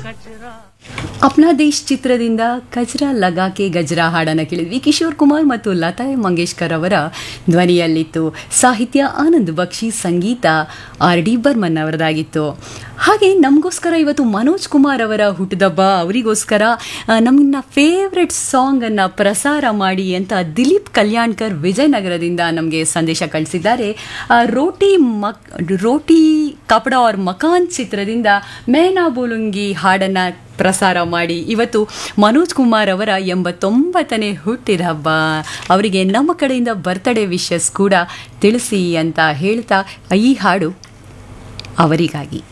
ಅಪ್ನಾ ದೇಶ್ ಚಿತ್ರದಿಂದ ಕಜ್ರಾ ಲಗಾಕೆ ಗಜ್ರಾ ಹಾಡನ್ನು ಕೇಳಿದ್ವಿ ಕಿಶೋರ್ ಕುಮಾರ್ ಮತ್ತು ಲತಾ ಮಂಗೇಶ್ಕರ್ ಅವರ ಧ್ವನಿಯಲ್ಲಿತ್ತು ಸಾಹಿತ್ಯ ಆನಂದ್ ಬಕ್ಷಿ ಸಂಗೀತ ಆರ್ ಡಿ ಬರ್ಮನ್ ಅವರದಾಗಿತ್ತು ಹಾಗೆ ನಮಗೋಸ್ಕರ ಇವತ್ತು ಮನೋಜ್ ಕುಮಾರ್ ಅವರ ಹುಟ್ಟುದಬ್ಬ ಅವರಿಗೋಸ್ಕರ ನಮ್ಮನ್ನ ಫೇವ್ರೆಟ್ ಸಾಂಗನ್ನು ಪ್ರಸಾರ ಮಾಡಿ ಅಂತ ದಿಲೀಪ್ ಕಲ್ಯಾಣ್ಕರ್ ವಿಜಯನಗರದಿಂದ ನಮಗೆ ಸಂದೇಶ ಕಳಿಸಿದ್ದಾರೆ ಆ, ರೋಟಿ ಮಕ್ ರೋಟಿ ಕಪಡ ಅವ್ರ ಮಕಾನ್ ಚಿತ್ರದಿಂದ ಮೇನಾ ಬೋಲುಂಗಿ ಹಾಡನ್ನು ಪ್ರಸಾರ ಮಾಡಿ ಇವತ್ತು ಮನೋಜ್ ಕುಮಾರ್ ಅವರ ಎಂಬತ್ತೊಂಬತ್ತನೇ ಹುಟ್ಟಿದ ಹಬ್ಬ ಅವರಿಗೆ ನಮ್ಮ ಕಡೆಯಿಂದ ಬರ್ತ್ಡೇ ವಿಶಸ್ ಕೂಡ ತಿಳಿಸಿ ಅಂತ ಹೇಳ್ತಾ ಈ ಹಾಡು ಅವರಿಗಾಗಿ